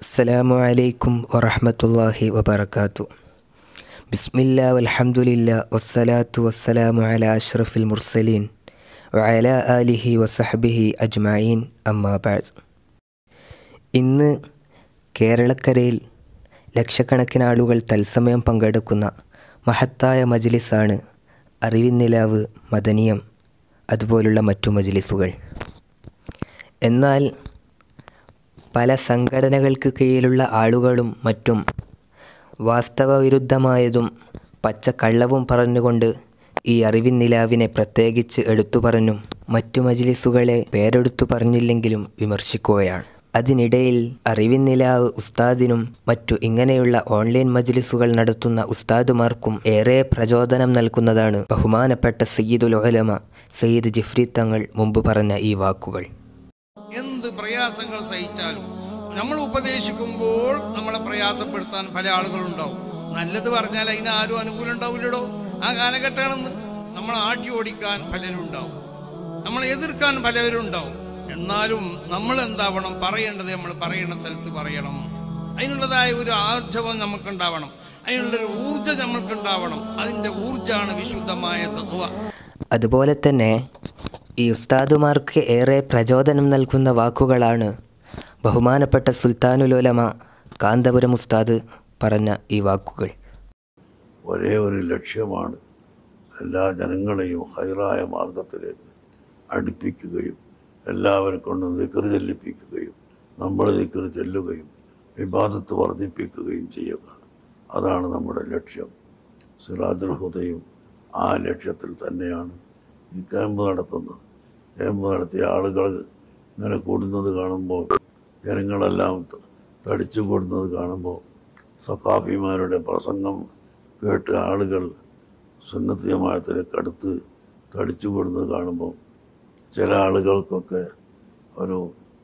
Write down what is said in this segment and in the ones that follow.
അസ്സലാമു അലൈക്കും വറഹ്മത്തുള്ളാഹി വബറകാതു ബിസ്മില്ലാ വൽഹംദുലില്ലാ വസ്സലാത്തു വസ്സലാമു അലാ അഷ്റഫിൽ മുർസലീൻ വഅലാ ആലിഹി വസഹ്ബിഹി അജ്മഈൻ അമ്മാ ബഅദ് ഇന്ന് കേരളക്കരയിൽ ലക്ഷക്കണക്കിന് ആളുകൾ തത്സമയം പങ്കെടുക്കുന്ന മഹത്തായ മജ്ലിസാണ് അറിവിന്നിലാവ് മദനിയം അതുപോലുള്ള മറ്റു മജ്ലിസുകൾ എന്നാൽ പല സംഘടനകൾക്ക് കീഴിലുള്ള ആളുകളും മറ്റും വാസ്തവവിരുദ്ധമായതും പച്ചക്കള്ളവും പറഞ്ഞുകൊണ്ട് ഈ അറിവിൻ നിലാവിനെ പ്രത്യേകിച്ച് എടുത്തു പറഞ്ഞും മറ്റു മജ്ലിസുകളെ പേരെടുത്തു പറഞ്ഞില്ലെങ്കിലും വിമർശിക്കുകയാണ് അതിനിടയിൽ അറിവിൻ നിലാവ് ഉസ്താദിനും മറ്റു ഇങ്ങനെയുള്ള ഓൺലൈൻ മജ്ലിസുകൾ നടത്തുന്ന ഉസ്താദുമാർക്കും ഏറെ പ്രചോദനം നൽകുന്നതാണ് ബഹുമാനപ്പെട്ട സയ്യിദുൽ ഉലമ സയ്യിദ് ജിഫ്രി തങ്ങൾ മുമ്പ് പറഞ്ഞ ഈ വാക്കുകൾ എന്ത് പ്രയാസങ്ങൾ സഹിച്ചാലും നമ്മൾ ഉപദേശിക്കുമ്പോൾ നമ്മളെ പ്രയാസപ്പെടുത്താൻ പല ആളുകളുണ്ടാവും നല്ലത് പറഞ്ഞാൽ അതിന് ആരും അനുകൂലം ഉണ്ടാവില്ലടോ ആ കാലഘട്ടമാണെന്ന് നമ്മൾ ആട്ടി ഓടിക്കാൻ പലരും ഉണ്ടാവും നമ്മളെ എതിർക്കാൻ പലവരും ഉണ്ടാവും എന്നാലും നമ്മൾ എന്താവണം പറയേണ്ടത് നമ്മൾ പറയുന്ന സ്ഥലത്ത് പറയണം അതിനുള്ളതായ ഒരു ആർജവം നമുക്കുണ്ടാവണം അതിനുള്ളൊരു ഊർജ്ജം നമുക്കുണ്ടാവണം അതിൻ്റെ ഊർജ്ജമാണ് വിശുദ്ധമായ തത്വ അതുപോലെ തന്നെ ഈ ഉസ്താദുമാർക്ക് ഏറെ പ്രചോദനം നൽകുന്ന വാക്കുകളാണ് ബഹുമാനപ്പെട്ട സുൽത്താനുലോലമ കാന്തപുരം ഉസ്താദ് പറഞ്ഞ ഈ വാക്കുകൾ ഒരേ ഒരു ലക്ഷ്യമാണ് എല്ലാ ജനങ്ങളെയും ഹൈറായ മാർഗത്തിലേക്ക് അടുപ്പിക്കുകയും എല്ലാവരെ കൊണ്ടും ദിക്കറ് ചെല്ലിപ്പിക്കുകയും നമ്മൾ ദിക്കറ് ചെല്ലുകയും വിവാദത്ത് വർദ്ധിപ്പിക്കുകയും ചെയ്യുക അതാണ് നമ്മുടെ ലക്ഷ്യം സിറാജുൽ ഹുദയും ആ ലക്ഷ്യത്തിൽ തന്നെയാണ് ഈ ക്യാമ്പ് നടത്തുന്നത് ക്യാമ്പ് നടത്തിയ ആളുകൾ ഇങ്ങനെ കൂടുന്നത് കാണുമ്പോൾ ജനങ്ങളെല്ലാം ത- തടിച്ചു കൂടുന്നത് കാണുമ്പോൾ സഖാഫിമാരുടെ പ്രസംഗം കേട്ട് ആളുകൾ സുന്നത്ത് ജമാഅത്തിലേക്ക് അടുത്ത് തടിച്ചു കൂടുന്നത് കാണുമ്പോൾ ചില ആളുകൾക്കൊക്കെ ഒരു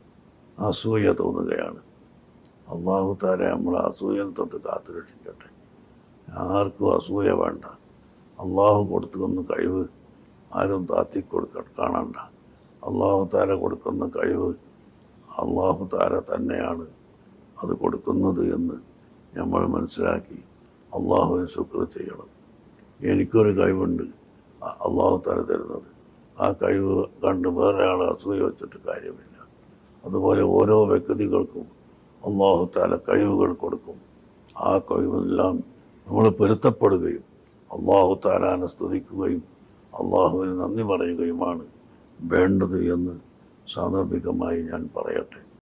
അസൂയ തോന്നുകയാണ് അള്ളാഹു താരെ നമ്മൾ അസൂയനെ തൊട്ട് കാത്തു രക്ഷിക്കട്ടെ ആർക്കും അസൂയ വേണ്ട അള്ളാഹു കൊടുക്കുന്ന കഴിവ് ആരും താത്തി കൊടുക്ക കാണണ്ട അള്ളാഹു താര കൊടുക്കുന്ന കഴിവ് അള്ളാഹു താര തന്നെയാണ് അത് കൊടുക്കുന്നത് എന്ന് നമ്മൾ മനസ്സിലാക്കി അള്ളാഹുവിന് ശുക്ർ ചെയ്യണം എനിക്കൊരു കഴിവുണ്ട് അ- അള്ളാഹു താര തരുന്നത് ആ കഴിവ് കണ്ട് വേറെ ആൾ അസൂയ വെച്ചിട്ട് കാര്യമില്ല അതുപോലെ ഓരോ വ്യക്തികൾക്കും അള്ളാഹു താല കഴിവുകൾ കൊടുക്കും ആ കഴിവെല്ലാം നമ്മൾ പൊരുത്തപ്പെടുകയും അള്ളാഹു താലാനെ സ്തുതിക്കുകയും അള്ളാഹുവിന് നന്ദി പറയുകയുമാണ് വേണ്ടത് എന്ന് സാന്ദർഭികമായി ഞാൻ പറയട്ടെ